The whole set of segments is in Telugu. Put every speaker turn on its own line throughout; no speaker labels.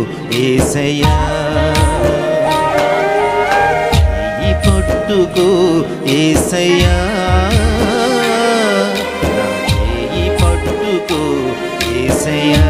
ఏసయ్యా చెయ్యి పట్టుకో ఏసయ్యా నా చెయ్యి పట్టుకో ఏసయ్యా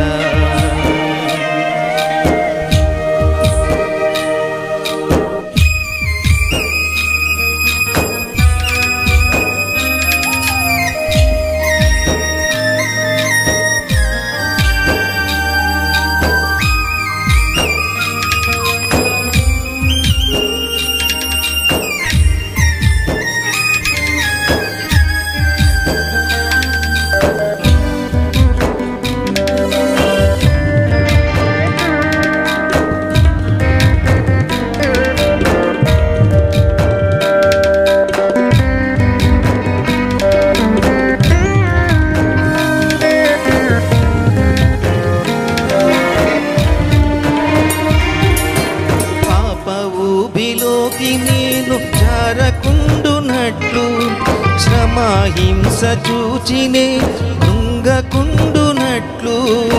పాప ఊబిలోకి నేను జారకుండునట్లు శ్రమహింస చూచినే కృంగకుండునట్లు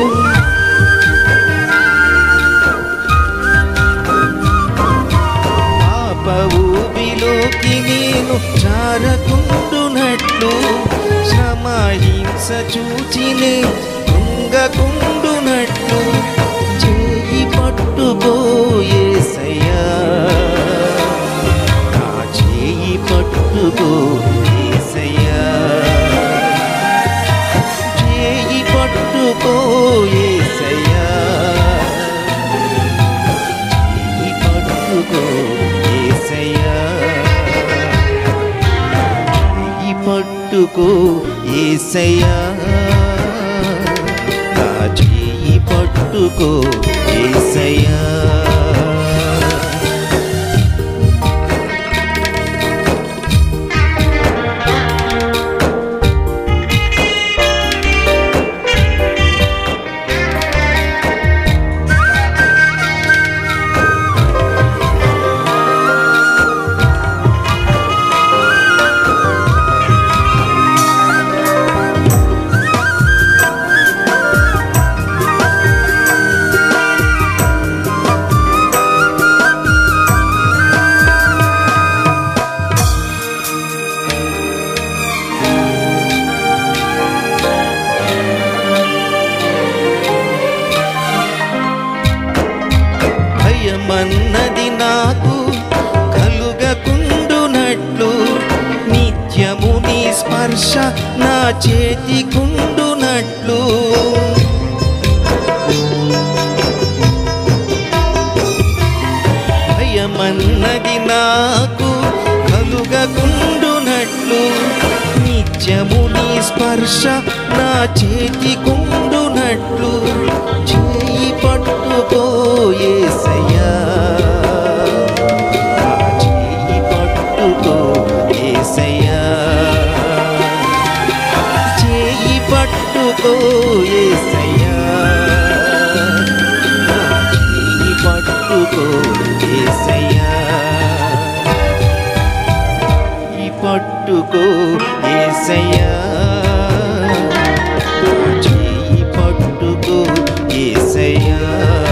పాప ఊబిలోకి నేను జారకుండునట్లు శ్రమహింస చూచినే కృంగకుండునట్లు చేయి పట్టుకో యేసయ్యా నా చేయి పట్టుకో యేసయ్యా చేయి పట్టుకో యేసయ్యా చేయి పట్టుకో యేసయ్యా చేయి పట్టుకో యేసయ్యా నా చేయి పట్టుకో యేసయ్యా భయమన్నది నాకు కలుగకుండునట్లు నిత్యము నీ స్పర్శ నా చేతికుండునట్లు భయమన్నది నాకు కలుగకుండునట్లు నిత్యము నీ స్పర్శ నా చేతికుండునట్లు చేయి పట్టుకో యేసయ్యా నా చేయి పట్టుకో యేసయ్యా చేయి పట్టుకో యేసయ్యా నా చేయి పట్టుకో యేసయ్యా చేయి పట్టుకో యేసయ్యా నా చేయి పట్టుకో యేసయ్యా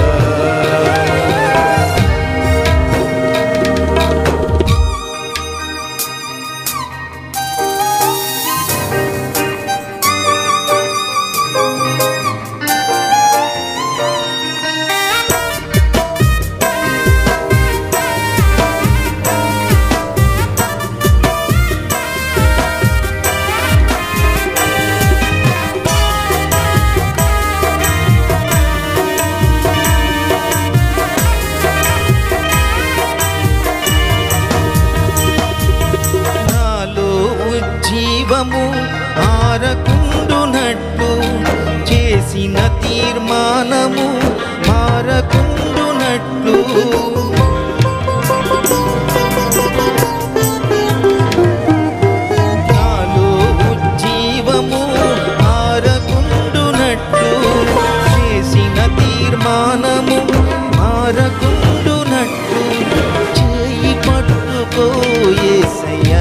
నాలో ఉజ్జీవము ఆరకుండునట్లు చేసిన తీర్మానము మారకుండునట్లు నాలో ఉజ్జీవము ఆరకుండునట్లు చేసిన తీర్మానము మారకుండునట్లు చేయి పట్టుకో యేసయ్యా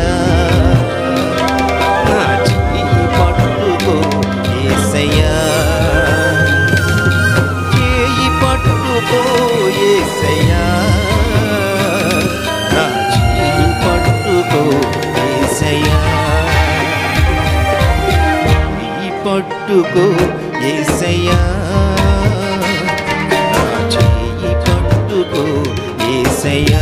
నా చేయి పట్టుకో యేసయ్యా చేయి పట్టుకో పట్టుకో ఏసయ్యా నా చేయి పట్టుకో ఏసయ్యా